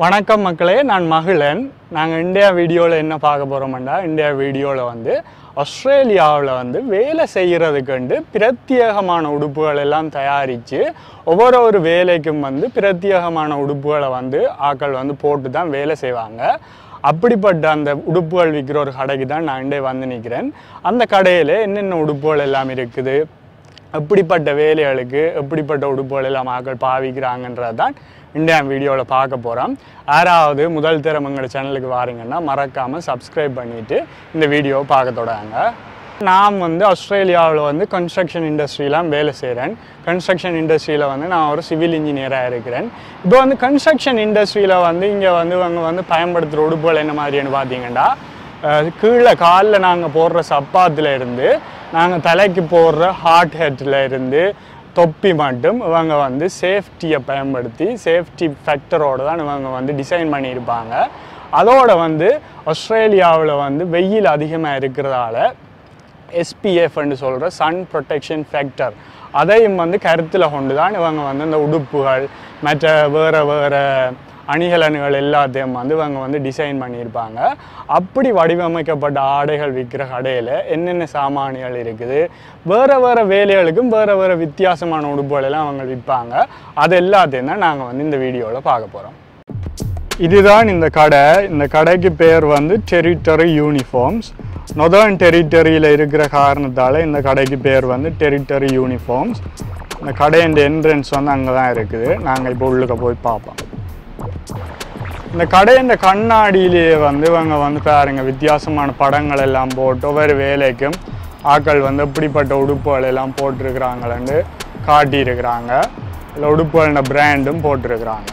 வணக்கம் மக்களே நான் மகிழன் நாங்கள் இந்தியா வீடியோவில் என்ன பார்க்க போகிறோம்டா இந்தியா வீடியோவில் வந்து ஆஸ்திரேலியாவில் வந்து வேலை செய்கிறதுக்குண்டு பிரத்யேகமான உடுப்புகள் எல்லாம் தயாரித்து ஒவ்வொரு ஒரு வேலைக்கும் வந்து பிரத்யேகமான உடுப்புகளை வந்து ஆட்கள் வந்து போட்டு தான் வேலை செய்வாங்க அப்படிப்பட்ட அந்த உடுப்புகள் விற்கிற ஒரு கடைக்கு தான் நான் இண்டே வந்து நிற்கிறேன் அந்த கடையில் என்னென்ன உடுப்புகள் எல்லாம் இருக்குது எப்படிப்பட்ட வேலைகளுக்கு எப்படிப்பட்ட உடுப்புகள் எல்லாம் ஆட்கள் பாவிக்கிறாங்கன்றது தான் இந்தியா வீடியோவில் பார்க்க போகிறோம் யாராவது முதல் தரம் எங்களோட சேனலுக்கு வாரீங்கன்னா மறக்காமல் சப்ஸ்கிரைப் பண்ணிவிட்டு இந்த வீடியோவை பார்க்க தொடங்க நான் வந்து ஆஸ்திரேலியாவில் வந்து கன்ஸ்ட்ரக்ஷன் இண்டஸ்ட்ரியிலாம் வேலை செய்கிறேன் கன்ஸ்ட்ரக்ஷன் இண்டஸ்ட்ரியில் வந்து நான் ஒரு சிவில் இன்ஜினியராக இருக்கிறேன் இப்போ வந்து கன்ஸ்ட்ரக்ஷன் இண்டஸ்ட்ரியில் வந்து இங்கே வந்து அவங்க வந்து பயன்படுத்துகிற உடுப்புகள் என்ன மாதிரின்னு பார்த்தீங்கன்னா அஹ் கீழே காலில் நாங்கள் போடுற சப்பாத்துல இருந்து நாங்கள் தலைக்கு போடுற ஹார்ட் ஹெட்டில் இருந்து தொப்பி மட்டும் இவங்க வந்து சேஃப்டியை பயன்படுத்தி சேஃப்டி ஃபேக்டரோடு தான் இவங்க வந்து டிசைன் பண்ணியிருப்பாங்க அதோட வந்து ஆஸ்திரேலியாவில் வந்து வெயில் அதிகமாக இருக்கிறதால எஸ்பிஎஃப்னு சொல்கிற சன் ப்ரொடெக்ஷன் ஃபேக்டர் அதையும் வந்து கருத்தில் கொண்டு தான் இவங்க வந்து இந்த உடுப்புகள் மற்ற வேறு வேறு அணிகலன்கள் எல்லாத்தையும் வந்து இவங்க வந்து டிசைன் பண்ணியிருப்பாங்க அப்படி வடிவமைக்கப்பட்ட ஆடைகள் விற்கிற கடையில் என்னென்ன சாமானிகள் இருக்குது வேறு வேறு வேலைகளுக்கும் வேறு வேறு வித்தியாசமான உடுப்புகள் எல்லாம் அவங்க விற்பாங்க அது எல்லாத்தையும் தான் நாங்கள் வந்து இந்த வீடியோவில் பார்க்க போகிறோம் இதுதான் இந்த கடை இந்த கடைக்கு பேர் வந்து டெரிட்டரி யூனிஃபார்ம்ஸ் நொதர்ன் டெரிட்டரியில் இருக்கிற காரணத்தால் இந்த கடைக்கு பேர் வந்து டெரிட்டரி யூனிஃபார்ம்ஸ் இந்த கடையின் என்ட்ரன்ஸ் வந்து அங்கே தான் இருக்குது நாங்கள் இப்போ உள்ளுக்க போய் பார்ப்போம் இந்த கடையின் கண்ணாடியிலேயே வந்து இவங்க வந்து பாருங்க வித்தியாசமான படங்கள் எல்லாம் போட்டு ஒவ்வொரு வேலைக்கும் ஆட்கள் வந்து எப்படிப்பட்ட உடுப்புகள் எல்லாம் போட்டிருக்கிறாங்களேன்னு காட்டியிருக்கிறாங்க இல்லை உடுப்புகளோட பிராண்டும் போட்டிருக்கிறாங்க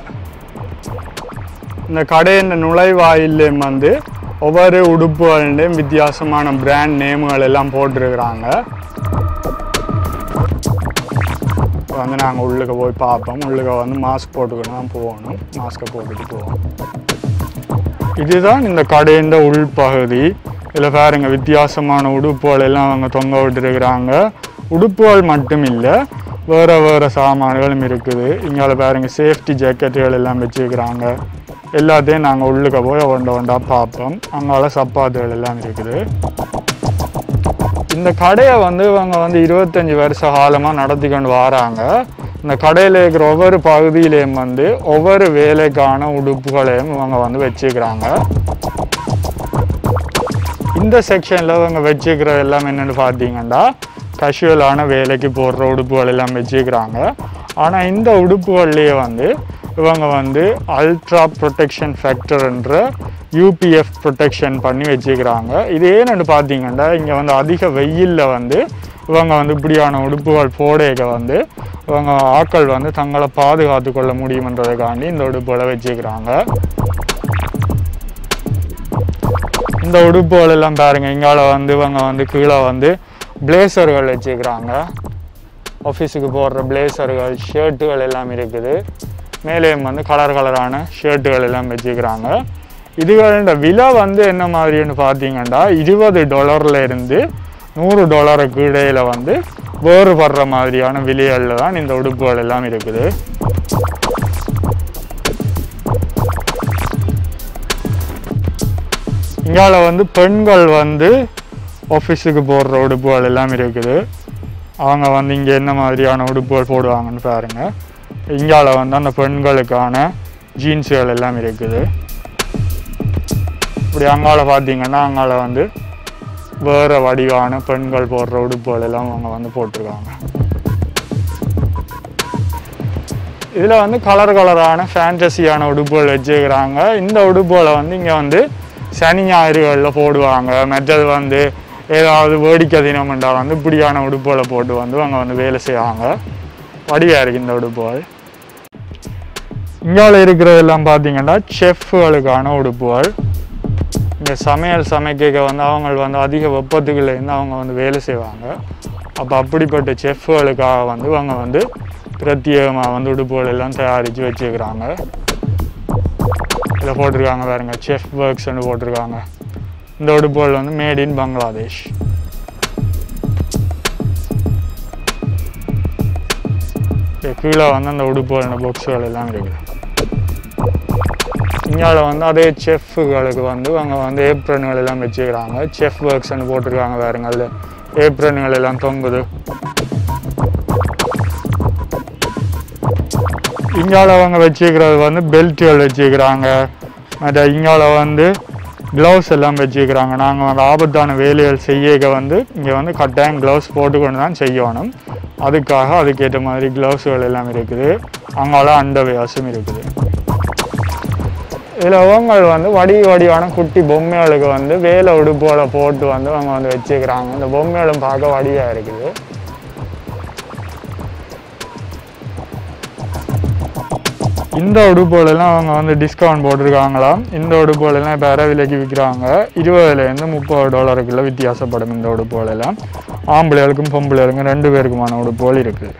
இந்த கடையின் நுழைவாயிலையும் வந்து ஒவ்வொரு உடுப்புகள்டையும் வித்தியாசமான பிராண்ட் நேமுகள் எல்லாம் போட்டிருக்கிறாங்க இப்போ வந்து நாங்கள் உள்ளுக்க போய் பார்ப்போம் உள்ளுக்க வந்து மாஸ்க் போட்டுக்கிட்டு தான் போகணும் மாஸ்க்கை போட்டுட்டு போவோம் இதுதான் இந்த கடையின் உள்பகுதி இதில் பாருங்க வித்தியாசமான உடுப்புகள் எல்லாம் அவங்க தொங்க விட்டுருக்குறாங்க உடுப்புகள் மட்டும் இல்லை வேறு வேறு சாமான்களும் இருக்குது இங்கால பாருங்க சேஃப்டி ஜாக்கெட்டுகள் எல்லாம் வச்சுருக்கிறாங்க எல்லாத்தையும் நாங்கள் உள்ளுக்க போய் ஒண்ட ஒண்டா பார்ப்போம் அங்கால சப்பாத்துகள் எல்லாம் இருக்குது இந்த கடையை வந்து இவங்க வந்து இருபத்தஞ்சி வருஷ காலமாக நடத்தி கொண்டு வராங்க இந்த கடையில் இருக்கிற ஒவ்வொரு பகுதியிலையும் வந்து ஒவ்வொரு வேலைக்கான உடுப்புகளையும் இவங்க வந்து வச்சுக்கிறாங்க இந்த செக்ஷனில் இவங்க வச்சுக்கிற எல்லாம் என்னென்னு பார்த்தீங்கன்னா கஷுவலான வேலைக்கு போடுற உடுப்புகள் எல்லாம் வச்சுக்கிறாங்க ஆனால் இந்த உடுப்புகள்லேயே வந்து இவங்க வந்து அல்ட்ரா ப்ரொடெக்ஷன் ஃபேக்டர்ன்ற யூபிஎஃப் ப்ரொடெக்ஷன் பண்ணி வச்சுக்கிறாங்க இது ஏன்னு பார்த்தீங்கன்னா இங்கே வந்து அதிக வெயிலில் வந்து இவங்க வந்து இப்படியான உடுப்புகள் போடையக வந்து இவங்க ஆட்கள் வந்து தங்களை பாதுகாத்து கொள்ள முடியுமன்றதுக்காண்டி இந்த உடுப்புகளை வச்சுக்கிறாங்க இந்த உடுப்புகள் எல்லாம் பாருங்க இங்கால வந்து இவங்க வந்து கீழே வந்து பிளேசர்கள் வச்சுக்கிறாங்க ஆஃபீஸுக்கு போடுற பிளேசர்கள் ஷர்ட்டுகள் எல்லாம் இருக்குது மேலேயும் வந்து கலர் கலரான ஷர்ட்டுகள் எல்லாம் வச்சுக்கிறாங்க இதுகளோட விலை வந்து என்ன மாதிரின்னு பார்த்தீங்கன்னா இருபது டாலர்ல இருந்து நூறு டாலருக்கு இடையில வந்து வேறுபடுற மாதிரியான விலைகளில் தான் இந்த உடுப்புகள் எல்லாம் இருக்குது இங்கால வந்து பெண்கள் வந்து ஆஃபீஸுக்கு போடுற உடுப்புகள் எல்லாம் இருக்குது அவங்க வந்து இங்கே என்ன மாதிரியான உடுப்புகள் போடுவாங்கன்னு பாருங்க இங்கால வந்து அந்த பெண்களுக்கான ஜீன்ஸுகள் எல்லாம் இருக்குது இப்படி அங்கால பார்த்தீங்கன்னா அங்கால வந்து வேறு வடிவான பெண்கள் போடுற உடுப்புகள் எல்லாம் அவங்க வந்து போட்டிருக்காங்க இதில் வந்து கலர் கலரான ஃபேண்டசியான உடுப்புகள் வச்சுக்கிறாங்க இந்த உடுப்புகளை வந்து இங்கே வந்து சனி ஞாயிறுகளில் போடுவாங்க மற்றது வந்து ஏதாவது வேடிக்கை தினம்ன்றா வந்து இப்படியான உடுப்புகளை போட்டு வந்து அவங்க வந்து வேலை செய்வாங்க வடிவாக இருக்குது இந்த உடுப்புகள் இங்கால இருக்கிறதெல்லாம் பார்த்தீங்கன்னா செஃப்களுக்கான உடுப்புகள் இங்கே சமையல் சமைக்க வந்து அவங்க வந்து அதிக வெப்பத்துக்குள்ள இருந்து அவங்க வந்து வேலை செய்வாங்க அப்போ அப்படிப்பட்ட செஃப்களுக்காக வந்து அவங்க வந்து பிரத்யேகமாக வந்து உடுப்புகள் எல்லாம் தயாரித்து வச்சுக்கிறாங்க இதில் போட்டிருக்காங்க பாருங்க செஃப் ஒர்க்ஸ்னு போட்டிருக்காங்க இந்த உடுப்புகள் வந்து மேட் இன் பங்களாதேஷ் இங்க கீழே வந்து அந்த உடுப்புகள் பாக்ஸுகள் எல்லாம் இருக்குது இங்கால வந்து அதே செஃப்புகளுக்கு வந்து அவங்க வந்து ஏப்ரன்கள் எல்லாம் வச்சுக்கிறாங்க செஃப் ஒர்க்ஸ்னு போட்டிருக்காங்க பாருங்க அதில் ஏப்ரன்கள் எல்லாம் தொங்குது இங்கால அவங்க வச்சுக்கிறது வந்து பெல்ட்டுகள் வச்சுக்கிறாங்க மற்ற இங்கால வந்து க்ளவுஸ் எல்லாம் வச்சுக்கிறாங்க நாங்கள் வந்து ஆபத்தான வேலைகள் செய்யக்க வந்து இங்கே வந்து கட்டாயம் க்ளவுஸ் போட்டுக்கொண்டு தான் செய்யணும் அதுக்காக அதுக்கேற்ற மாதிரி க்ளவுஸுகள் எல்லாம் இருக்குது அங்கால அண்டவியாசம் இருக்குது இதில் அவங்க வந்து வடி வடிவான குட்டி பொம்மைகளுக்கு வந்து வேலை உடுப்போல போட்டு வந்து அவங்க வந்து வச்சுக்கிறாங்க இந்த பொம்மைகளும் பார்க்க வடிவாக இருக்குது இந்த உடுப்புகளெல்லாம் அவங்க வந்து டிஸ்கவுண்ட் போட்டிருக்காங்களாம் இந்த உடுப்புகளெல்லாம் இப்போ அரை விலைக்கு விற்கிறாங்க இருபதுலேருந்து முப்பது டாலருக்குள்ள வித்தியாசப்படும் இந்த உடுப்புகளெல்லாம் ஆம்பளைகளுக்கும் பொம்பளைகளுக்கும் ரெண்டு பேருக்குமான உடுப்புகள் இருக்குது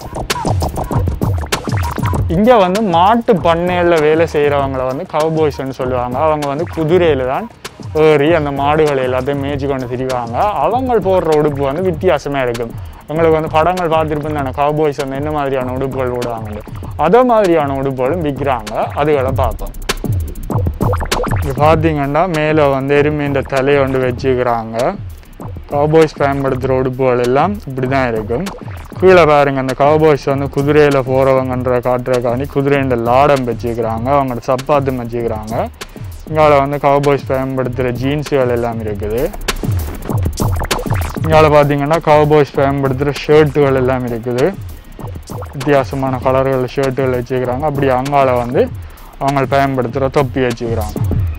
இங்கே வந்து மாட்டு பண்ணையில் வேலை செய்கிறவங்கள வந்து கவுபாய்ஸ்ன்னு சொல்லுவாங்க அவங்க வந்து குதிரையில் தான் ஏறி அந்த மாடுகளை எல்லாத்தையும் மேய்ச்சி கொண்டு திரிவாங்க அவங்க போடுற உடுப்பு வந்து வித்தியாசமாக இருக்கும் எங்களுக்கு வந்து படங்கள் பார்த்துருப்போம் தானே கவுபாய்ஸ் வந்து என்ன மாதிரியான உடுப்புகள் போடுவாங்க அதே மாதிரியான உடுப்புகளும் விற்கிறாங்க அதுகளை பார்ப்போம் இது பார்த்தீங்கன்னா மேலே வந்து எருமையின் தலையை கொண்டு வச்சுக்கிறாங்க கவுபாய்ஸ் பயன்படுத்துகிற உடுப்புகள் எல்லாம் இப்படி தான் இருக்கும் கீழே பாருங்க அந்த கவுபாய்ஸ் வந்து குதிரையில் போகிறவங்கன்ற காட்டுறக்காண்டி குதிரைன்ற லாடம் வச்சுக்கிறாங்க அவங்களோட சப்பாத்தும் வச்சுக்கிறாங்க இங்கால வந்து கவுபாய்ஸ் பயன்படுத்துகிற ஜீன்ஸுகள் எல்லாம் இருக்குது இங்கால பார்த்தீங்கன்னா கவுபாய்ஸ் பயன்படுத்துகிற ஷர்ட்டுகள் எல்லாம் இருக்குது வித்தியாசமான கலர்கள் ஷர்ட்டுகள் வச்சுக்கிறாங்க அப்படி அங்கால வந்து அவங்க பயன்படுத்துகிற தொப்பி வச்சுக்கிறாங்க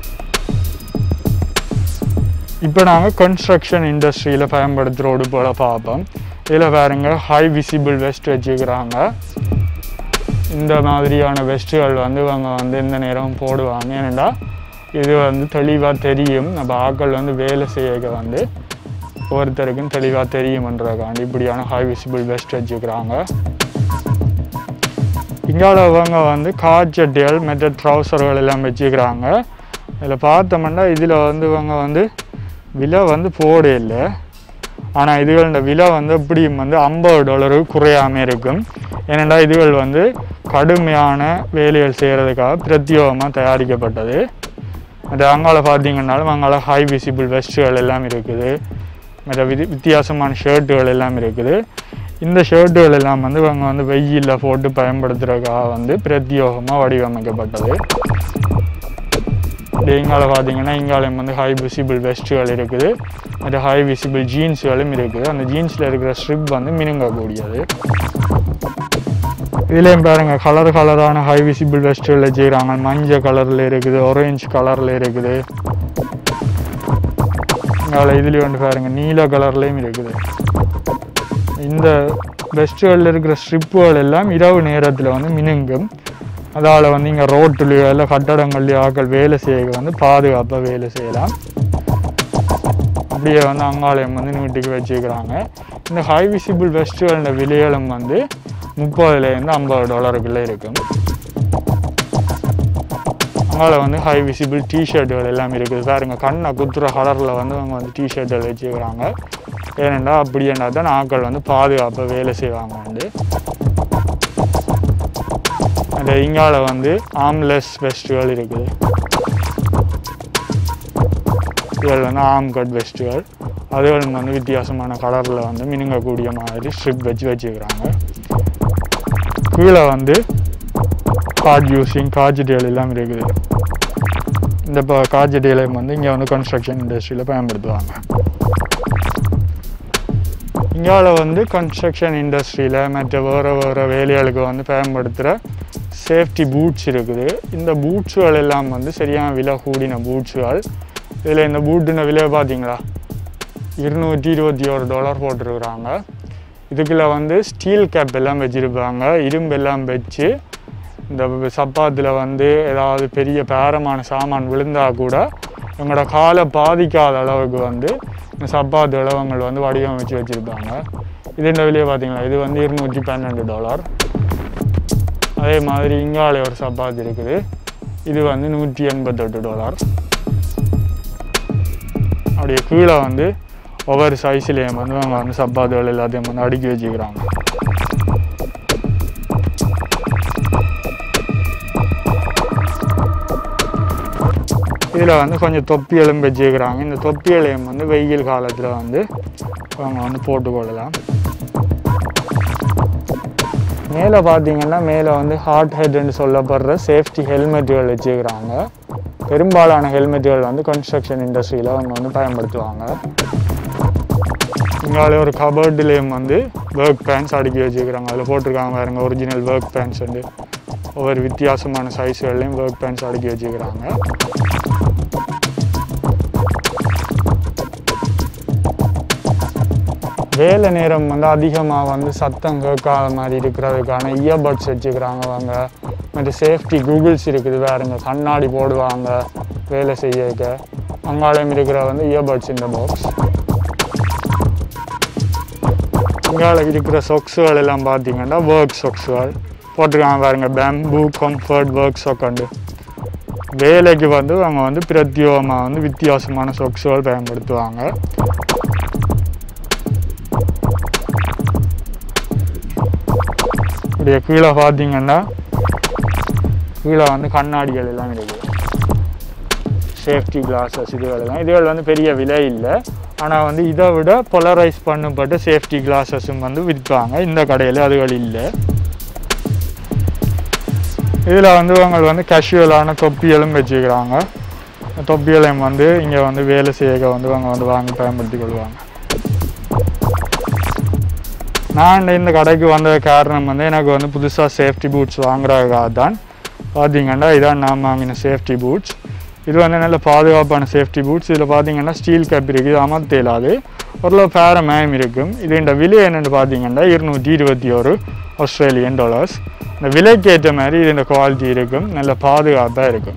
இப்போ நாங்கள் கன்ஸ்ட்ரக்ஷன் இண்டஸ்ட்ரியில் பயன்படுத்துகிற உடுப்புகளை பார்ப்போம் இதில் பாருங்க ஹை விசிபிள் வெஸ்ட் வச்சுக்கிறாங்க இந்த மாதிரியான வெஸ்ட்டுகள் வந்து இவங்க வந்து எந்த நேரமும் போடுவாங்க ஏனெண்டா இது வந்து தெளிவாக தெரியும் நம்ம ஆட்கள் வந்து வேலை செய்ய வந்து ஒவ்வொருத்தருக்கும் தெளிவாக தெரியுமன்றதுக்காண்டி இப்படியான ஹை விசிபிள் வெஸ்ட் வச்சுக்கிறாங்க இங்கால இவங்க வந்து காய்ச்சட்டிகள் மற்ற ட்ரௌசர்கள் எல்லாம் வச்சுக்கிறாங்க இதில் பார்த்தோம்னா இதில் வந்து இவங்க வந்து விலை வந்து போட இல்லை ஆனால் இதுகளோட விலை வந்து எப்படியும் வந்து ஐம்பது டாலருக்கு குறையாமல் இருக்கும் ஏனெண்டா இதுகள் வந்து கடுமையான வேலைகள் செய்கிறதுக்காக பிரத்யேகமாக தயாரிக்கப்பட்டது அது அங்கால பார்த்தீங்கன்னாலும் அங்கால ஹை விசிபிள் வெஸ்ட்டுகள் எல்லாம் இருக்குது மற்ற விதி வித்தியாசமான ஷர்ட்டுகள் எல்லாம் இருக்குது இந்த ஷர்ட்டுகள் எல்லாம் வந்து இவங்க வந்து வெயிலில் போட்டு பயன்படுத்துறதுக்காக வந்து பிரத்யேகமாக வடிவமைக்கப்பட்டது இது இங்கால பார்த்தீங்கன்னா இங்காலையும் வந்து ஹை விசிபிள் வெஸ்ட்டுகள் இருக்குது மற்ற ஹை விசிபிள் ஜீன்ஸுகளும் இருக்குது அந்த ஜீன்ஸில் இருக்கிற ஸ்ட்ரிப் வந்து மினுங்கக்கூடியது இதுலேயும் பாருங்க கலர் கலரான ஹை விசிபிள் வெஸ்ட்டுகள் வச்சுக்கிறாங்க மஞ்சள் கலரில் இருக்குது ஆரஞ்சு கலரில் இருக்குது இங்கால இதுலேயும் வந்து பாருங்க நீல கலர்லேயும் இருக்குது இந்த வெஸ்ட்டுகளில் இருக்கிற ஸ்ட்ரிப்புகள் எல்லாம் இரவு நேரத்தில் வந்து மினுங்கும் அதால் வந்து இங்கே ரோட்டுலையோ இல்லை கட்டடங்கள்லையோ ஆட்கள் வேலை செய்ய வந்து பாதுகாப்பாக வேலை செய்யலாம் அப்படியே வந்து அங்காலயம் வந்து நீட்டுக்கு வச்சுக்கிறாங்க இந்த ஹை விசிபிள் வெஸ்ட்டுகளோட விலைகளும் வந்து முப்பதுலேருந்து ஐம்பது டாலருக்குள்ளே இருக்கும் அங்கால வந்து ஹை விசிபிள் டிஷர்ட்டுகள் எல்லாம் இருக்குது பாருங்க கண்ணை குத்துற கலரில் வந்து அவங்க வந்து டிஷர்ட்டுகள் வச்சுக்கிறாங்க ஏனெண்டா அப்படின்னா தான் ஆட்கள் வந்து பாதுகாப்பாக வேலை செய்வாங்க வந்து அந்த இங்கால வந்து ஆம்லெஸ் வெஸ்ட்டுகள் இருக்குது இதுகள் வந்து ஆம் கட் வெஸ்ட்டுகள் அதுகள் வந்து வித்தியாசமான கலரில் வந்து மினுங்கக்கூடிய மாதிரி ஸ்ட்ரிப் வச்சு வச்சுக்கிறாங்க கீழே வந்து கார்ட் யூஸிங் காஜிட்டியல் எல்லாம் இருக்குது இந்த இப்போ காஜிட்டியலை வந்து இங்கே வந்து கன்ஸ்ட்ரக்ஷன் இண்டஸ்ட்ரியில் பயன்படுத்துவாங்க இங்கால வந்து கன்ஸ்ட்ரக்ஷன் இண்டஸ்ட்ரியில் மற்ற வேறு வேறு வேலைகளுக்கு வந்து பயன்படுத்துகிற சேஃப்டி பூட்ஸ் இருக்குது இந்த பூட்ஸுகள் எல்லாம் வந்து சரியான விலை கூடின பூட்ஸுகள் இதில் இந்த பூட்டுன விலை பார்த்தீங்களா இருநூற்றி இருபத்தி ஒரு டாலர் போட்டிருக்கிறாங்க இதுக்குள்ள வந்து ஸ்டீல் கேப் எல்லாம் வச்சுருப்பாங்க இரும்பு எல்லாம் வச்சு இந்த சப்பாத்தில் வந்து ஏதாவது பெரிய பேரமான சாமான் விழுந்தால் கூட எங்களோட காலை பாதிக்காத அளவுக்கு வந்து இந்த சப்பாத்து இளவங்கள் வந்து வடிவமைச்சு வச்சுருப்பாங்க இது இந்த விலையை பார்த்தீங்களா இது வந்து இருநூற்றி பன்னெண்டு டாலர் அதே மாதிரி இங்காலே ஒரு சப்பாத்தி இருக்குது இது வந்து நூற்றி எண்பத்தெட்டு டாலர் அப்படியே கீழே வந்து ஒவ்வொரு சைஸ்லேயும் வந்து அவங்க வந்து சப்பாத்துகள் எல்லாத்தையும் வந்து அடுக்கி வச்சுக்கிறாங்க இதில் வந்து கொஞ்சம் தொப்பி எலும்பு வச்சுக்கிறாங்க இந்த தொப்பி எலும்பு வந்து வெயில் காலத்தில் வந்து அவங்க வந்து போட்டுக்கொள்ளலாம் மேலே பார்த்தீங்கன்னா மேலே வந்து ஹார்ட் ஹெட்னு சொல்லப்படுற சேஃப்டி ஹெல்மெட்டுகள் வச்சுக்கிறாங்க பெரும்பாலான ஹெல்மெட்டுகள் வந்து கன்ஸ்ட்ரக்ஷன் இண்டஸ்ட்ரியில் அவங்க வந்து பயன்படுத்துவாங்க இங்காலே ஒரு கபர்ட்லேயும் வந்து ஒர்க் பேண்ட்ஸ் அடுக்கி வச்சுக்கிறாங்க அதில் போட்டிருக்காங்க பாருங்க ஒரிஜினல் ஒர்க் பேண்ட்ஸ் வந்து ஒவ்வொரு வித்தியாசமான சைஸ்கள்லையும் ஒர்க் பேண்ட்ஸ் அடுக்கி வச்சுக்கிறாங்க வேலை நேரம் வந்து அதிகமாக வந்து சத்தம் கேட்காத மாதிரி இருக்கிறதுக்கான இயர்பட்ஸ் வச்சுக்கிறாங்க அவங்க மற்ற சேஃப்டி கூகுள்ஸ் இருக்குது வேறுங்க கண்ணாடி போடுவாங்க வேலை செய்யக்க அங்காலயம் இருக்கிற வந்து இயர்பட்ஸ் இந்த பாக்ஸ் அங்கால இருக்கிற சொக்ஸுகள் எல்லாம் பார்த்தீங்கன்னா ஒர்க் சொக்ஸுகள் போட்டிருக்காங்க பாருங்க பேம்பூ கம்ஃபர்ட் ஒர்க் சொக்கண்டு வேலைக்கு வந்து அவங்க வந்து பிரத்யோகமாக வந்து வித்தியாசமான சொக்ஸுகள் பயன்படுத்துவாங்க இப்படியே கீழே பார்த்தீங்கன்னா கீழே வந்து கண்ணாடிகள் எல்லாம் இருக்குது சேஃப்டி கிளாஸஸ் இதுகள் எல்லாம் இதுகள் வந்து பெரிய விலை இல்லை ஆனால் வந்து இதை விட பொலரைஸ் பண்ணப்பட்ட சேஃப்டி கிளாஸஸும் வந்து விற்பாங்க இந்த கடையில் அதுகள் இல்லை இதில் வந்து அவங்க வந்து கேஷுவலான தொப்பிகளும் வச்சுக்கிறாங்க தொப்பிகளையும் வந்து இங்கே வந்து வேலை செய்ய வந்து அவங்க வந்து வாங்கி பயன்படுத்தி கொள்வாங்க நான் இந்த கடைக்கு வந்த காரணம் வந்து எனக்கு வந்து புதுசாக சேஃப்டி பூட்ஸ் வாங்குறதுக்காக தான் பார்த்தீங்கன்னா இதான் நான் வாங்கின சேஃப்டி பூட்ஸ் இது வந்து நல்ல பாதுகாப்பான சேஃப்டி பூட்ஸ் இதில் பார்த்தீங்கன்னா ஸ்டீல் கேப் இருக்குது அமர்த்த இயலாது ஓரளவு பேர மேம் இருக்கும் இது இந்த விலை என்னென்னு பார்த்தீங்கன்னா இருநூற்றி இருபத்தி ஒரு ஆஸ்திரேலியன் டாலர்ஸ் இந்த விலைக்கு ஏற்ற மாதிரி இது இந்த குவாலிட்டி இருக்கும் நல்ல பாதுகாப்பாக இருக்கும்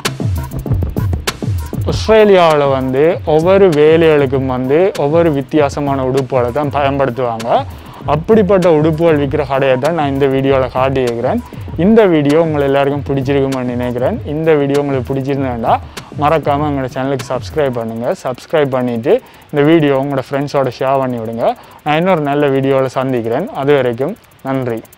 ஆஸ்திரேலியாவில் வந்து ஒவ்வொரு வேலைகளுக்கும் வந்து ஒவ்வொரு வித்தியாசமான உடுப்புகளை தான் பயன்படுத்துவாங்க அப்படிப்பட்ட உடுப்புகள் விற்கிற கடையை தான் நான் இந்த வீடியோவில் காட்டியிருக்கிறேன் இந்த வீடியோ உங்களை எல்லாருக்கும் பிடிச்சிருக்குமென்னு நினைக்கிறேன் இந்த வீடியோ உங்களுக்கு பிடிச்சிருந்தேன்டா மறக்காமல் எங்களோட சேனலுக்கு சப்ஸ்கிரைப் பண்ணுங்கள் சப்ஸ்கிரைப் பண்ணிவிட்டு இந்த வீடியோ உங்களோட ஃப்ரெண்ட்ஸோட ஷேர் பண்ணி விடுங்க நான் இன்னொரு நல்ல வீடியோவில் சந்திக்கிறேன் அது வரைக்கும் நன்றி